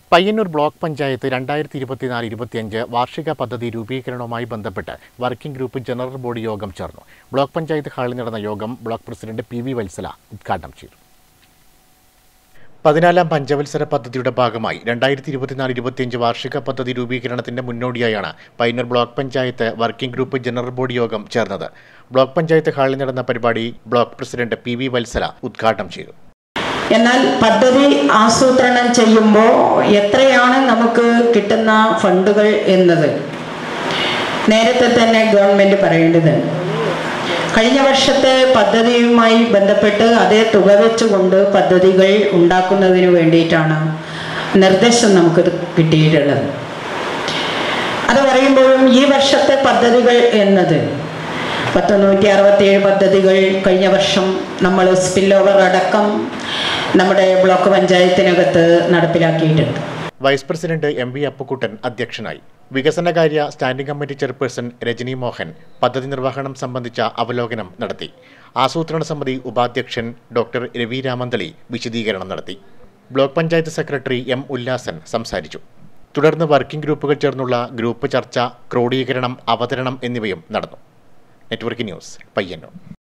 Payyanur block panchayat രണ്ടായിരത്തി ഇരുപത്തിനാല് ഇരുപത്തിയഞ്ച് വാർഷിക പദ്ധതി രൂപീകരണവുമായി ബന്ധപ്പെട്ട് വർക്കിംഗ് ഗ്രൂപ്പ് ജനറൽ ബോഡി യോഗം ചേർന്നു ബ്ലോക്ക് പഞ്ചായത്ത് ഹാളിൽ നടന്ന യോഗം block president P V Vatsala ഉദ്ഘാടനം ചെയ്തു പതിനാലാം പഞ്ചവത്സര പദ്ധതിയുടെ ഭാഗമായി രണ്ടായിരത്തി ഇരുപത്തിനാല് ഇരുപത്തിയഞ്ച് വാർഷിക പദ്ധതി രൂപീകരണത്തിന്റെ മുന്നോടിയായാണ് Payyanur block panchayat working group general body യോഗം ചേർന്നത് ബ്ലോക്ക് പഞ്ചായത്ത് ഹാളിൽ നടന്ന പരിപാടി block president P V Vatsala ഉദ്ഘാടനം ചെയ്തു എന്നാൽ പദ്ധതി ആസൂത്രണം ചെയ്യുമ്പോൾ എത്രയാണ് നമുക്ക് കിട്ടുന്ന ഫണ്ടുകൾ എന്നത് നേരത്തെ തന്നെ ഗവൺമെന്റ് പറയേണ്ടതുണ്ട് കഴിഞ്ഞ വർഷത്തെ പദ്ധതിയുമായി ബന്ധപ്പെട്ട് അതേ തുക വെച്ചുകൊണ്ട് പദ്ധതികൾ ഉണ്ടാക്കുന്നതിന് വേണ്ടിയിട്ടാണ് നിർദ്ദേശം നമുക്ക് കിട്ടിയിട്ടുള്ളത് അത് പറയുമ്പോഴും ഈ വർഷത്തെ പദ്ധതികൾ എന്നത് പത്ത് നൂറ്റി അറുപത്തിയേഴ് പദ്ധതികൾ കഴിഞ്ഞ വർഷം നമ്മൾ സ്പിൽ ഓവർ അടക്കം നമ്മുടെ ബ്ലോക്ക് പഞ്ചായത്തിനകത്ത് നടപ്പിലാക്കിയിട്ടുണ്ട് vice president M V Appukuttan അധ്യക്ഷനായി വികസനകാര്യ standing committee chairperson Rajani Mohan പദ്ധതി നിർവഹണം സംബന്ധിച്ച അവലോകനം നടത്തി ആസൂത്രണ സമിതി ഉപാധ്യക്ഷൻ ഡോക്ടർ രവി രാമന്തളി വിശദീകരണം നടത്തി block panchayat secretary M Ullasan സംസാരിച്ചു തുടർന്ന് വർക്കിംഗ് ഗ്രൂപ്പുകൾ ചേർന്നുള്ള ഗ്രൂപ്പ് ചർച്ച ക്രോഡീകരണം അവതരണം എന്നിവയും നടന്നു നെറ്റ്വർക്ക് ന്യൂസ് പയ്യന്നൂർ